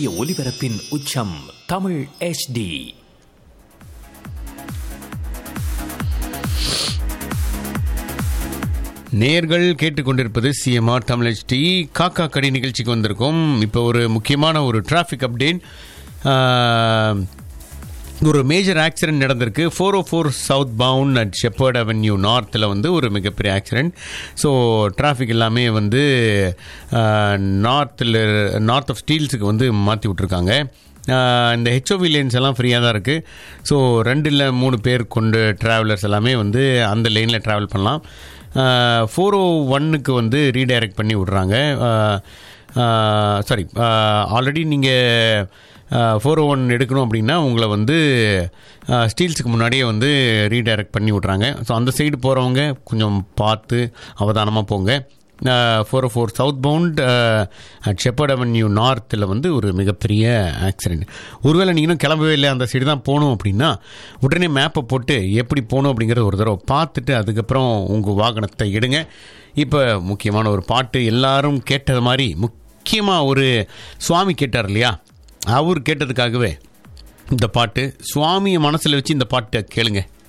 சூரிய ஒளிபரப்பின் உச்சம் தமிழ் HD நேர்கள் கேட்டுக்கொண்டிருப்பது சிஎம்ஆர் தமிழ் டி காக்கா கடி நிகழ்ச்சிக்கு வந்திருக்கோம் இப்போ ஒரு முக்கியமான ஒரு டிராஃபிக் அப்டேட் ஒரு மேஜர் ஆக்சிடென்ட் நடந்திருக்கு four O four south bound at Shepherd avenue நார்த்தில் வந்து ஒரு மிகப்பெரிய ஆக்சிடென்ட் ஸோ டிராஃபிக் எல்லாமே வந்து நார்த்தில் நார்த் ஆஃப் ஸ்டீல்ஸுக்கு வந்து மாற்றி விட்ருக்காங்க ஆஹ் இந்த ஹெச்ஓவி லேன்ஸ் எல்லாம் ஃப்ரீயாக தான் இருக்குது ஸோ ரெண்டு இல்லை மூணு பேர் கொண்டு ட்ராவலர்ஸ் எல்லாமே வந்து அந்த லேனில் ட்ராவல் பண்ணலாம் ஃபோர் ஓ ஒன்னுக்கு வந்து ரீடைரக்ட் பண்ணி விட்றாங்க சாரி ஆல்ரெடி நீங்கள் ஃபோர் ஓ ஒன் எடுக்கணும் அப்படின்னா உங்களை வந்து ஸ்டீல்ஸுக்கு முன்னாடியே வந்து ரீடைரக்ட் பண்ணி விட்றாங்க ஸோ அந்த சைடு போகிறவங்க கொஞ்சம் பார்த்து அவதானமாக போங்க four four south bound at Shepherd avenue நார்த்தில் வந்து ஒரு மிகப்பெரிய ஆக்சிடென்ட் ஒருவேளை நீங்களும் கிளம்பவே இல்லை அந்த சைடு தான் போகணும் அப்படின்னா உடனே மேப்பை போட்டு எப்படி போகணும் அப்படிங்கிறத ஒரு தடவை பார்த்துட்டு அதுக்கப்புறம் உங்கள் வாகனத்தை எடுங்க இப்போ முக்கியமான ஒரு பாட்டு எல்லாரும் கேட்டது மாதிரி முக்கியமாக ஒரு சுவாமி கேட்டார் இல்லையா அவர் கேட்டதுக்காகவே இந்த பாட்டு சுவாமியை மனசில் வச்சு இந்த பாட்டை கேளுங்க